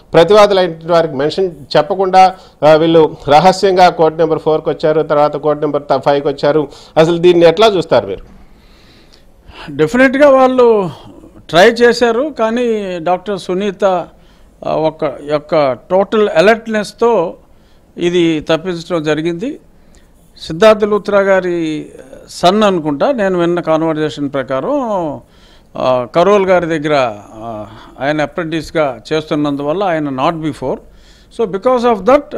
ప్రతివాదులు అయిన వారికి మెన్షన్ చెప్పకుండా ఆ, వీళ్ళు రహస్యంగా కోర్టు నెంబర్ ఫోర్కి వచ్చారు తర్వాత కోర్టు నెంబర్ ఫైవ్కి వచ్చారు అసలు దీన్ని ఎట్లా చూస్తారు మీరు డెఫినెట్గా వాళ్ళు ట్రై చేశారు కానీ డాక్టర్ సునీత ఆ, ఒక యొక్క టోటల్ అలర్ట్నెస్తో ఇది తప్పించడం జరిగింది సిద్ధార్థ లూత్రా గారి సన్ అనుకుంటా నేను విన్న కాన్వర్జేషన్ ప్రకారం ఆ, కరోల్ గారి దగ్గర ఆ, ఆయన అప్రెంటిస్గా చేస్తున్నందువల్ల ఆయన not before so because of that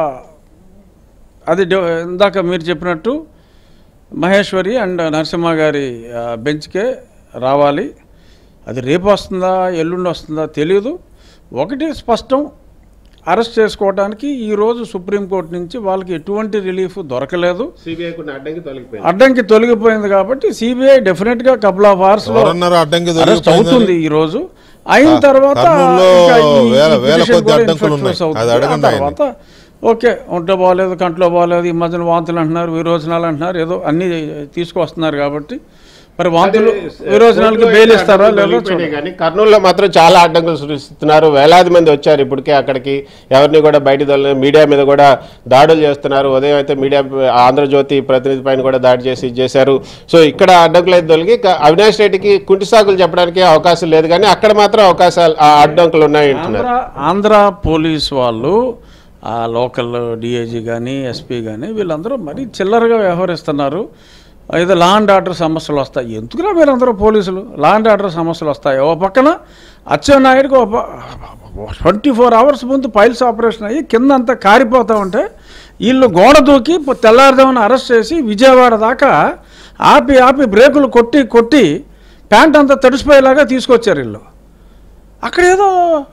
అది డె- ఇందాక మీరు చెప్పినట్టు మహేశ్వరి అండ్ నరసింహ గారి ఆ, బెంచ్కే రావాలి అది రేపు వస్తుందా ఎల్లుండి వస్తుందా తెలియదు ఒకటి స్పష్టం అరెస్ట్ చేసుకోవడానికి ఈరోజు సుప్రీంకోర్టు నుంచి వాళ్ళకి ఎటువంటి రిలీఫ్ దొరకలేదు సిబిఐకి అడ్డంకి తొలగిపోయింది అడ్డంకి తొలగిపోయింది కాబట్టి సిబిఐ డెఫినెట్గా కపుల్ ఆఫ్ అవర్స్ లో ఎవరన్నారు అడ్డంకి అరెస్ట్ దొరికిపోయిందని? అవుతుంది ఈ రోజు అయిన తర్వాత కర్నూలులో ఇంకా ఈ- ఈ వేల- వేల పిటిషన్ కొద్ది కూడా అడ్డంకులు influence ఉన్నాయి. అవుతుంది. అది అడగండి ఆ తర్వాత ఓకే ఒంట్లో బాగాలేదు కంట్లో బాగాలేదు ఈ మధ్యన వాంతులు అంటున్నారు విరోచనాలు అంటున్నారు ఏదో అన్ని తీసుకొస్తున్నారు కాబట్టి మరి వాంతులు విరోచనాలకి బెయిల్ ఇస్తారా లేదో చూడాలి. కానీ కర్నూలులో మాత్రం చాలా అడ్డంకులు సృష్టిస్తున్నారు వేలాది మంది వచ్చారు ఇప్పటికే అక్కడికి ఎవరిని కూడా బయట తోలలేదు మీడియా మీద కూడా దాడులు చేస్తున్నారు ఉదయం అయితే మీడియా ఆంధ్రజ్యోతి ప్రతినిధి పైన కూడా దాడి చేసి ఇది చేశారు సో ఇక్కడ అడ్డంకులు అయితే తొలగి ఇక అవినాష్ రెడ్డికి కుంటి సాకులు చెప్పడానికి అవకాశం లేదు కానీ అక్కడ మాత్రం అవకాశాలు ఆ అడ్డంకులు ఉన్నాయి అంటున్నారు ఆంధ్ర ఆంధ్ర పోలీస్ వాళ్ళు ఆ లోకల్ డిఐజీ కానీ ఎస్పీ కానీ వీళ్ళందరూ మరీ చిల్లరగా వ్యవహరిస్తున్నారు ఏదో లా అండ్ ఆర్డర్ సమస్యలు వస్తాయి ఎందుకురా మీరందరూ పోలీసులు లా అండ్ ఆర్డర్ సమస్యలు వస్తాయి ఓ పక్కన అచ్చెన్నాయుడికి ఒక ట్వంటీ ఫోర్ అవర్స్ ముందు పైల్స్ ఆపరేషన్ అయ్యి కింద అంతా కారిపోతూ ఉంటే వీళ్ళు గోడ దూకి పొ- తెల్లారుదామని అరెస్ట్ చేసి విజయవాడ దాకా ఆపి ఆపి బ్రేకులు కొట్టి కొట్టి ప్యాంట్ అంతా తడిసిపోయేలాగా తీసుకొచ్చారు వీళ్ళు అక్కడ ఏదో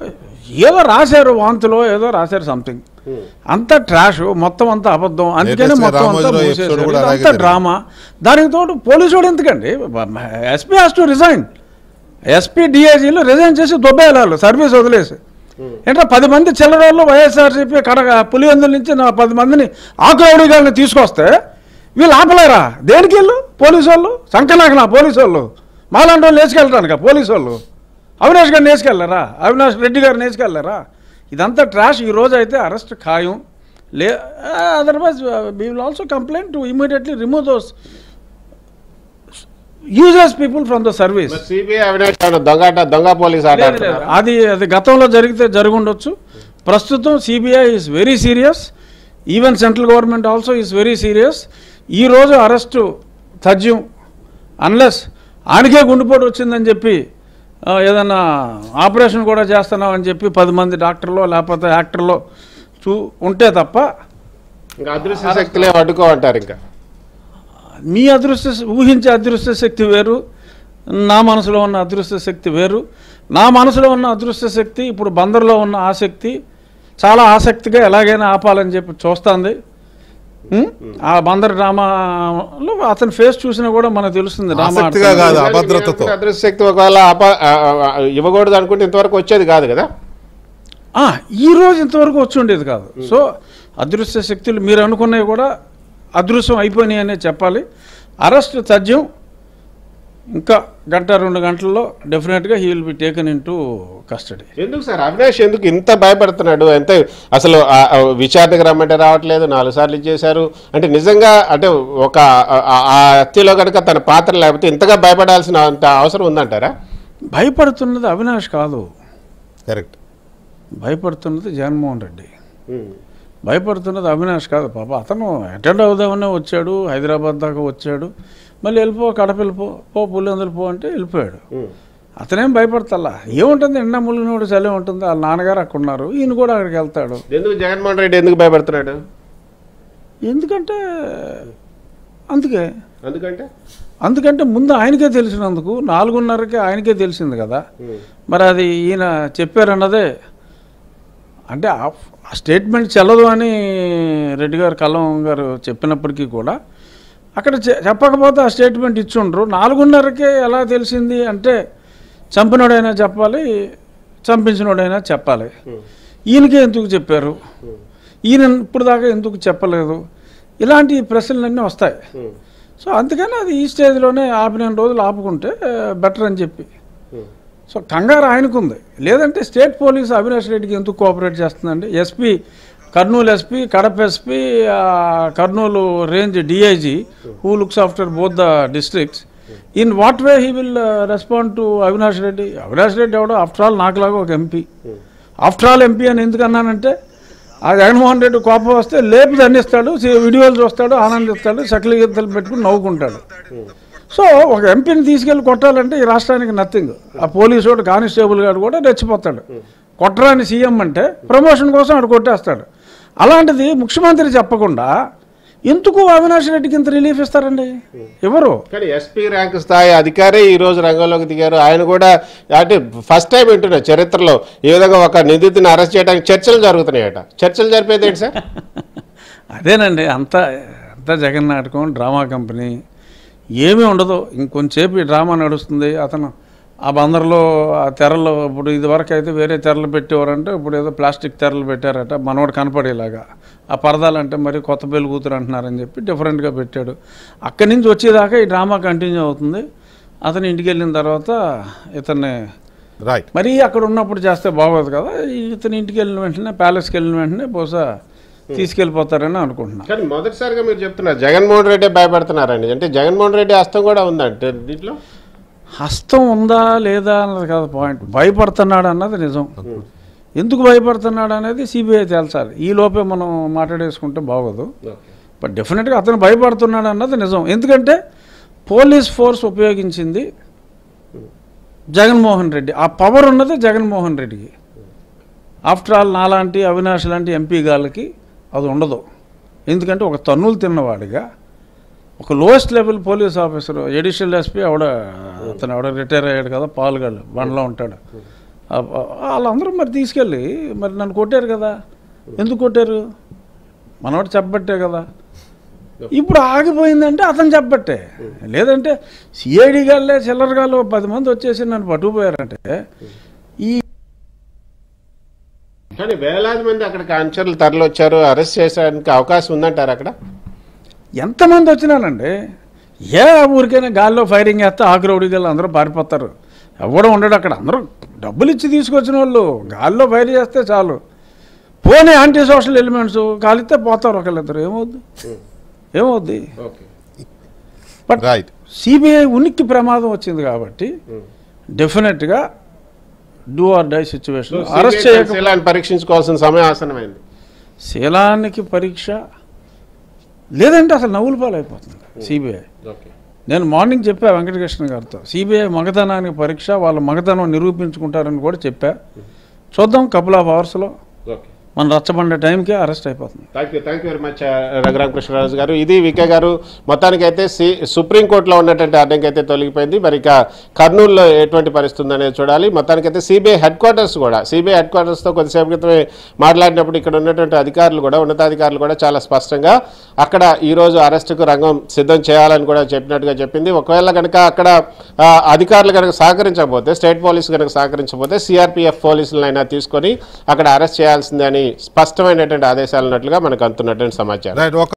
ఏదో రాశారు వాంతులో ఏదో రాశారు సంథింగ్ అంత ట్రాష్ మొత్తం అంతా అబద్ధం అందుకనే Latest గా మొత్తం అంతా రామోజీరావు మూసేశారు. episode కూడా ఇదంతా అలాగే జరిగింది. డ్రామా దానికి తోడు పోలీసు వాడు ఎందుకండి SP has to resign SP డిఐజీలు రిజైన్ చేసి దొబ్బేయాలి సర్వీస్ వదిలేసి ఏంటంటే పది మంది చిల్లరోళ్ళు వైఎస్ఆర్సీపీ కడగ పులివెందుల నుంచి నా పది మందిని ఆకురౌడిగాళ్ళని తీసుకొస్తే వీళ్ళు ఆపలేరా దేనికి వెళ్ళు పోలీసు వాళ్ళు సంకనాకనా పోలీసు వాళ్ళు మాలాంటి వాళ్ళు వేసుకెళ్ళటానిక పోలీసు వాళ్ళు అవినాష్ గారిని వేసుకెళ్ళారా అవినాష్ రెడ్డి గారిని వేసుకెళ్ళారా ఇదంతా ట్రాష్ ఈ రోజు అయితే అరెస్ట్ ఖాయం లే otherwise we will also complaint to immediately remove those users people from the service CBI Avinash ఏమన్నా దొంగ దొంగ పోలీస్ ఆట లేదు, లేదు. అది అది గతంలో జరిగితే జరుగుండొచ్చు ప్రస్తుతం CBI is very serious even central government also is very serious ఈ రోజు అరెస్టు తథ్యం అన్లెస్ ఆయనకే గుండెపోటు వచ్చిందని చెప్పి ఆ, ఏదన్నా ఆపరేషన్ కూడా చేస్తున్నామని చెప్పి పది మంది డాక్టర్లో లేకపోతే యాక్టర్లో చూ ఉంటే తప్ప ఇంకా అదృశ్య శక్తులే అడ్డుకో అంటారు ఇంకా మీ అదృష్ట ఊహించే అదృష్ట శక్తి వేరు నా మనసులో ఉన్న అదృష్ట శక్తి వేరు నా మనసులో ఉన్న అదృష్ట శక్తి ఇప్పుడు బందర్లో ఉన్న ఆసక్తి చాలా ఆసక్తిగా ఎలాగైనా ఆపాలని చెప్పి చూస్తుంది ఉం? ఆ బందర్ డ్రామాలో అతని ఫేస్ చూసినా కూడా మనకు తెలుస్తుంది డ్రామా ఆసక్తిగా ఆడుతున్నాడు. కాదు అభద్రతతో అదృశ్య శక్తి ఒకవేళ ఆప- ఆ, ఆ, ఇవ్వకూడదు అనుకుంటే ఇంతవరకు వచ్చేది కాదు కదా ఆ, ఈ రోజు ఇంతవరకు వచ్చి ఉండేది కాదు సో అదృశ్య శక్తులు మీరు అనుకున్నవి కూడా అదృశ్యం అయిపోయినాయి అనే చెప్పాలి అరెస్ట్ తథ్యం ఇంకా గంట రెండు గంటల్లో డెఫినెట్గా he will be taken in to custody ఎందుకు సార్ అవినాష్ ఎందుకు ఇంత భయపడుతున్నాడు ఎంత అసలు ఆ- ఆ విచారణకు రమ్మంటే రావట్లేదు నాలుగు సార్లు ఇచ్చేశారు అంటే నిజంగా అంటే ఒక ఆ- ఆ- ఆ హత్యలో కనుక తన పాత్ర లేకపోతే ఇంతగా భయపడాల్సిన అంత అవసరం ఉందంటారా భయపడుతున్నది అవినాష్ కాదు కరెక్ట్ భయపడుతున్నది జగన్మోహన్ రెడ్డి భయపడుతున్నది అవినాష్ కాదు పాప అతను అటెండ్ అవుదామనే వచ్చాడు హైదరాబాద్ దాకా వచ్చాడు మళ్ళీ వెళ్ళిపో కడప వెళ్ళిపో పో పులివెందులు పో అంటే వెళ్ళిపోయాడు అతనేం భయపడతల్లా ఏముంటుంది ఎండ ములినోడు చలి ఉంటుంది వాళ్ళ నాన్నగారు అక్కడ ఉన్నారు ఈయన కూడా అక్కడికి వెళ్తాడు ఎందుకు జగన్మోహన్ రెడ్డి ఎందుకు భయపడుతున్నాడు ఎందుకంటే అందుకే అందుకంటే అందుకంటే ముందు ఆయనకే తెలిసినందుకు నాలుగున్నరకే ఆయనకే తెలిసింది కదా మరి అది ఈయన చెప్పారన్నదే అంటే ఆ- ఆ స్టేట్మెంట్ చెల్లదు అని రెడ్డి గారు కల్లం గారు చెప్పినప్పటికీ కూడా అక్కడ చె- చెప్పకపోతే ఆ స్టేట్మెంట్ ఇచ్చుండ్రు నాలుగున్నరకే ఎలా తెలిసింది అంటే చంపినోడైనా చెప్పాలి చంపించినోడైనా చెప్పాలి ఈయనకే ఎందుకు చెప్పారు ఈయన ఇప్పుడు దాకా ఎందుకు చెప్పలేదు ఇలాంటి ప్రశ్నలన్నీ వస్తాయి సో అందుకని అది ఈ స్టేజ్లోనే ఆపిన రోజులు ఆపుకుంటే బెటర్ అని చెప్పి సో కంగారు ఆయనకుంది లేదంటే స్టేట్ పోలీస్ అవినాష్ రెడ్డికి ఎందుకు కోఆపరేట్ చేస్తుందండి SP Kurnool SP Kadapa SP Kurnool range DIG who looks after both the districts in what way he will respond to Avinash Reddy Avinash Reddy ఎవడో ఆఫ్టర్ ఆల్ నాకులాగా ఒక ఎంపీ ఆఫ్టర్ ఆల్ ఎంపీ అని ఎందుకు అన్నానంటే ఆ జగన్మోహన్ రెడ్డి కోపం వస్తే లేపు దండిస్తాడు సి- వీడియోలు చూస్తాడు ఆనందిస్తాడు చక్కల గీతలు పెట్టుకుని నవ్వుకుంటాడు సో ఒక ఎంపీని తీసుకెళ్ళి కొట్టాలంటే ఈ రాష్ట్రానికి నథింగ్ ఆ పోలీసు వాడు కానిస్టేబుల్ గారు కూడా రెచ్చిపోతాడు కొట్టరాని సీఎం అంటే ప్రమోషన్ కోసం ఆడు కొట్టేస్తాడు అలాంటిది ముఖ్యమంత్రి చెప్పకుండా ఎందుకు అవినాష్ రెడ్డికి ఇంత రిలీఫ్ ఇస్తారండి ఎవరు కానీ ఎస్పీ ర్యాంక్ స్థాయి అధికారి ఈ రోజు రంగంలోకి దిగారు ఆయన కూడా అంటే ఫస్ట్ టైం వింటున్నా చరిత్రలో ఈ విధంగా ఒక నిందితుని అరెస్ట్ చేయడానికి చర్చలు జరుగుతున్నాయట చర్చలు జరిపేది ఏంటి సార్ అదేనండి అంతా అంతా జగన్ నాటకం డ్రామా కంపెనీ ఏమీ ఉండదు ఇంకొంచేపు ఈ డ్రామా నడుస్తుంది అతను ఆ బందర్లో ఆ తెరలు ఇప్పుడు ఇదివరకు అయితే వేరే తెరలు పెట్టేవారంటే ఇప్పుడు ఏదో ప్లాస్టిక్ తెరలు పెట్టారట మనోడు కనపడేలాగా ఆ పరదాలు అంటే మరి కొత్త పెళ్లి కూతురు అంటున్నారని చెప్పి డిఫరెంట్గా పెట్టాడు అక్కడి నుంచి వచ్చేదాకా ఈ డ్రామా కంటిన్యూ అవుతుంది అతను ఇంటికి వెళ్ళిన తర్వాత ఇతన్ని రైట్ మరీ అక్కడ ఉన్నప్పుడు చేస్తే బాగోదు కదా ఇతను ఇంటికి వెళ్ళిన వెంటనే ప్యాలెస్కి వెళ్ళిన వెంటనే బహుశా తీసుకెళ్ళిపోతారని అనుకుంటున్నాను కానీ మొదటిసారిగా మీరు చెప్తున్నారు జగన్మోహన్ రెడ్డి భయపడుతున్నారండి అంటే జగన్మోహన్ రెడ్డి హస్తం కూడా ఉందంటే దీంట్లో హస్తం ఉందా లేదా అన్నది కాదు పాయింట్ భయపడుతున్నాడు అన్నది నిజం ఎందుకు భయపడుతున్నాడు అనేది సిబిఐ తేల్చాలి ఈ లోపే మనం మాట్లాడేసుకుంటే బాగోదు బట్ డెఫినెట్గా అతను భయపడుతున్నాడు అన్నది నిజం ఎందుకంటే పోలీస్ ఫోర్స్ ఉపయోగించింది జగన్మోహన్ రెడ్డి ఆ పవర్ ఉన్నది జగన్మోహన్ రెడ్డికి ఆఫ్టర్ ఆల్ నాలాంటి అవినాష్ లాంటి ఎంపీ గాళ్ళకి అది ఉండదు ఎందుకంటే ఒక తన్నులు తిన్నవాడిగా ఒక lowest level police officer additional SP ఆవిడ అతను ఆవిడ రిటైర్ అయ్యాడు కదా పాల్గాడు బండ్లో ఉంటాడు ఆ- ఆ- వాళ్ళందరూ మరి తీసుకెళ్ళి మరి నన్ను కొట్టారు కదా ఎందుకు కొట్టారు మనవాడు చెప్పబట్టే కదా ఇప్పుడు ఆగిపోయిందంటే అతను చెప్పబట్టే లేదంటే సిఐడి గాళ్ళే చిల్లర గాళ్ళు పది మంది వచ్చేసి నన్ను పట్టుకుపోయారంటే ఈ కానీ వేలాది మంది అక్కడికి అంచర్లు తరలి వచ్చారు అరెస్ట్ చేసేడానికి అవకాశం ఉందంటారు అక్కడ ఎంతమంది వచ్చినానండి ఏ ఊరికైనా గాల్లో ఫైరింగ్ వేస్తే ఆకురౌడి గాళ్ళు అందరూ పారిపోతారు ఎవడో ఉండడు అక్కడ అందరూ డబ్బులు ఇచ్చి తీసుకొచ్చిన వాళ్ళు గాల్లో ఫైర్ చేస్తే చాలు పోనీ యాంటీ సోషల్ ఎలిమెంట్స్ కాలిస్తే పోతారు ఒకళ్ళిద్దరు ఏమవుద్ది ఏమవుద్ది ఓకే బట్ రైట్ సిబిఐ ఉనికి ప్రమాదం వచ్చింది కాబట్టి డెఫినెట్గా do or die situation arrest చేయక శీలాన్ని పరీక్షించుకోవాల్సిన సమయం ఆసనమైంది శీలానికి పరీక్ష లేదంటే అసలు నవ్వుల పాలైపోతుంది సిబిఐ ఓకే నేను మార్నింగ్ చెప్పా వెంకటకృష్ణ గారితో సిబిఐ మగతనానికి పరీక్ష వాళ్ళ మగతనం నిరూపించుకుంటారని కూడా చెప్పా చూద్దాం కపుల్ ఆఫ్ అవర్స్లో ఓకే మన రచ్చబండ టైంకే అరెస్ట్ అయిపోతుంది thank you thank you very much Raghurama Krishnaraju గారు ఇది వికే గారు మొత్తానికైతే సి సుప్రీంకోర్టులో ఉన్నటువంటి అడ్డంకి అయితే తొలగిపోయింది మరి ఇక కర్నూలులో ఎటువంటి పరిస్థితి ఉందనేది చూడాలి మొత్తానికైతే సిబిఐ హెడ్ క్వార్టర్స్ కూడా సిబిఐ హెడ్ క్వార్టర్స్తో కొద్దిసేపు క్రితమే మాట్లాడినప్పుడు ఇక్కడ ఉన్నటువంటి అధికారులు కూడా ఉన్నతాధికారులు కూడా చాలా స్పష్టంగా అక్కడ ఈ రోజు అరెస్టుకు రంగం సిద్ధం చేయాలని కూడా చెప్పినట్టుగా చెప్పింది ఒకవేళ కనుక అక్కడ ఆ, అధికారులు కనుక సహకరించకపోతే స్టేట్ పోలీసు కనుక సహకరించకపోతే సిఆర్పిఎఫ్ పోలీసులనైనా తీసుకొని అక్కడ అరెస్ట్ చేయాల్సిందే అని స్పష్టమైనటువంటి ఆదేశాలు ఉన్నట్లుగా మనకు అందుతున్నటువంటి సమాచారం రైట్ ఒక